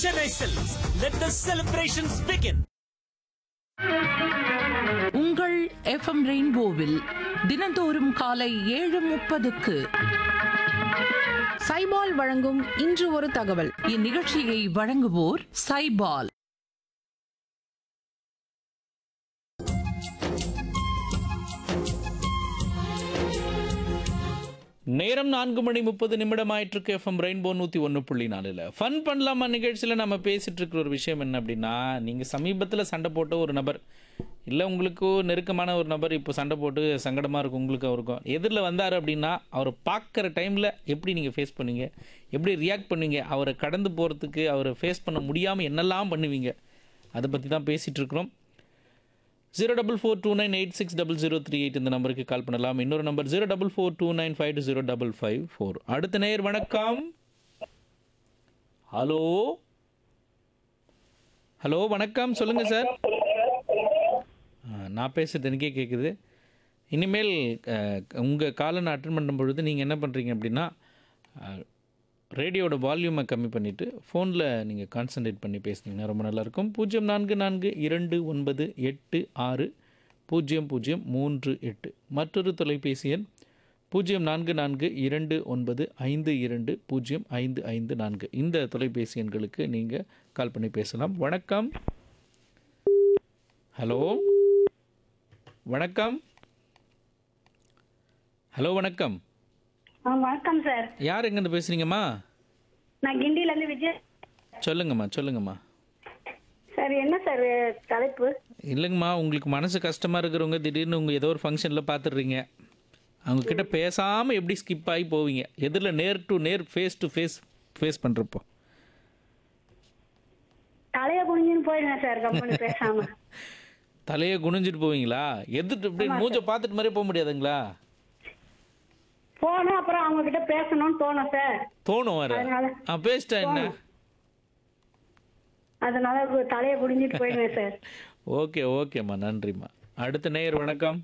Chennai Silks. Let the celebrations begin. உங்கள் FM ரெயின்போவில் தினந்தோறும் காலை ஏழு முப்பதுக்கு சைபால் வழங்கும் இன்று ஒரு தகவல் இந்நிகழ்ச்சியை வழங்குவோர் சைபால் நேரம் நான்கு மணி முப்பது நிமிடம் ஆயிட்டிருக்கு எஃப்எம் ரெயின்போ நூற்றி ஒன்று புள்ளி நாலில் ஃபன் பண்ணலாமா நிகழ்ச்சியில் நம்ம பேசிகிட்டு இருக்கிற ஒரு விஷயம் என்ன அப்படின்னா நீங்கள் சமீபத்தில் சண்டை போட்ட ஒரு நபர் இல்லை உங்களுக்கு நெருக்கமான ஒரு நபர் இப்போ சண்டை போட்டு சங்கடமாக இருக்கும் உங்களுக்கு அவருக்கும் எதிரில் வந்தார் அப்படின்னா அவரை பார்க்குற டைமில் எப்படி நீங்கள் ஃபேஸ் பண்ணுவீங்க எப்படி ரியாக்ட் பண்ணுவீங்க அவரை கடந்து போகிறதுக்கு அவரை ஃபேஸ் பண்ண முடியாமல் என்னெல்லாம் பண்ணுவீங்க அதை பற்றி தான் பேசிகிட்டு இருக்கிறோம் zero double four two nine eight six double zero three eight இந்த நம்பருக்கு கால் பண்ணலாம் இன்னொரு number zero double four two nine five two zero double five four அடுத்த நேயர் வணக்கம் ஹலோ ஹலோ வணக்கம் சொல்லுங்கள் சார் ஆ, நான் பேசுறது எனக்கே கேட்குது இனிமேல் உங்கள் காலை நான் அட்டன் பண்ணும் பொழுது நீங்கள் என்ன பண்ணுறீங்க அப்படின்னா ரேடியோட வால்யூமை கம்மி பண்ணிவிட்டு ஃபோனில் நீங்கள் கான்சன்ட்ரேட் பண்ணி பேசுனீங்கன்னா ரொம்ப நல்லாயிருக்கும் பூஜ்ஜியம் நான்கு நான்கு இரண்டு ஒன்பது எட்டு ஆறு பூஜ்ஜியம் பூஜ்ஜியம் மூன்று எட்டு மற்றொரு தொலைபேசி எண் பூஜ்ஜியம் நான்கு நான்கு இரண்டு ஒன்பது ஐந்து இரண்டு பூஜ்ஜியம் ஐந்து ஐந்து நான்கு இந்த தொலைபேசி எண்களுக்கு நீங்கள் கால் பண்ணி பேசலாம் வணக்கம் ஹலோ வணக்கம் ஹலோ வணக்கம் ஆ வணக்கம் சார் யார் எங்கேருந்து பேசுகிறீங்கம்மா நான் கிண்டியிலேருந்து விஜய் சொல்லுங்கம்மா சொல்லுங்கம்மா சார் என்ன சார் தலைப்பு இல்லைங்கம்மா உங்களுக்கு மனசு கஷ்டமாக இருக்கிறவங்க திடீர்னு உங்கள் ஏதோ ஒரு ஃபங்க்ஷனில் பார்த்துடுறீங்க அவங்கக்கிட்ட பேசாமல் எப்படி ஸ்கிப் ஆகி போவீங்க எதிரில் நேர் டு நேர் ஃபேஸ் டு ஃபேஸ் ஃபேஸ் பண்ணுறப்போ தலைய குனிஞ்சுன்னு போயிடுவேன் சார் கம்பெனி பேசாம தலையை குனிஞ்சிட்டு போவீங்களா எதிர்த்து இப்படி மூஞ்ச பார்த்துட்டு மாதிரியே போக முடியாதுங்களா போனோம் அப்புறம் அவங்க கிட்ட பேசணும்னு தோணும் சார் தோணும் வர அதனால- ஆ பேசிட்டா என்ன அதனால கு- தலைய குனிஞ்சிட்டு போயிடுவேன் சார் ஓகே ஓகேம்மா நன்றிம்மா அடுத்த நேயர் வணக்கம்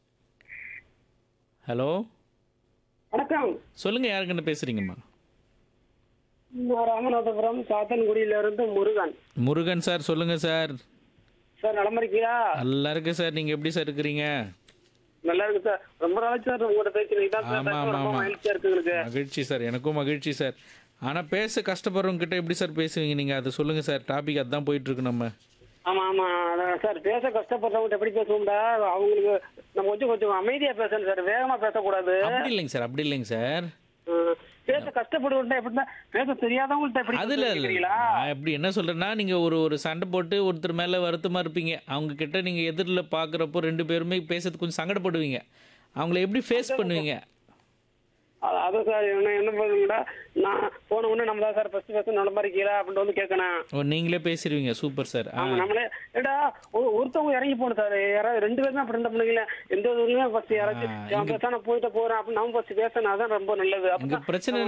ஹலோ வணக்கம் சொல்லுங்கள் யாருக்குன்னு பேசுகிறீங்கம்மா நான் ராமநாதபுரம் சாத்தன்குடியில இருந்து முருகன் முருகன் சார் சொல்லுங்கள் சார் சார் நலமா இருக்கியா நல்லா இருக்கு சார் நீங்கள் எப்படி சார் இருக்கிறீங்க நல்லா இருக்கு சார் ரொம்ப நாளைக்கு சார் உங்கள்கிட்ட பேசி தான் ஆமா, ஆமா, ரொம்ப ஆமா. மகிழ்ச்சியா இருக்கு எனக்கு மகிழ்ச்சி சார் எனக்கும் மகிழ்ச்சி சார் ஆனால் பேச கஷ்டப்படுறவங்க கிட்ட எப்படி சார் பேசுவீங்க நீங்கள் அதை சொல்லுங்கள் சார் டாபிக் அதுதான் போயிட்டு இருக்கு நம்ம ஆமா ஆமா அதான் சார் பேச கஷ்டப்படுறவங்க எப்படி பேசுவோம்டா அவங்களுக்கு நம்ம கொஞ்சம் கொஞ்சம் அமைதியா பேசணும் சார் வேகமா பேசக்கூடாது அப்படி இல்லைங்க சார் அப்படி இல்லைங்க சார் ம். பேச கஷ்டப்படுவோம்டா எப்படின்னா பேச தெரியாதவங்கள்ட்ட எப்படி அதுல இல்ல பேசுறீங்களா நான் எப்படி என்ன சொல்றேன்னா நீங்க ஒரு ஒரு சண்டை போட்டு ஒருத்தர் மேல வருத்தமா இருப்பீங்க அவங்க கிட்ட நீங்க எதிரில் பாக்குறப்போ ரெண்டு பேருமே பேசுறதுக்கு கொஞ்சம் சங்கடப்படுவீங்க அவங்கள எப்படி ஃபேஸ் பண்ணுவீங்க அது- அது சார் என்ன என்ன பண்ணுங்கடா நான் போன உடனே நம்ம தான் சார் ஃபர்ஸ்ட் ஃபர்ஸ்ட் நலமா இருக்கீங்களா அப்படின்ட்டு வந்து கேட்கணும் ஓ நீங்களே பேசிடுவீங்க சூப்பர் சார் ஆ ஆமா நம்மளே ஏடா ஒரு- ஒருத்தவங்க இறங்கி போகணும் சார் யாராவது ரெண்டு பேரும் அப்படி இருந்தா பண்ணுங்களேன் எந்த இதுலயும் ஃபர்ஸ்ட் யாராச்சும் ஆ, நான் பேச நான் போயிட்டு போறேன் அப்படின்னு நம்ம ஃபர்ஸ்ட் பேசணும் அதான் ரொம்ப நல்லது இங்க அப்பதான் பிரச்சனை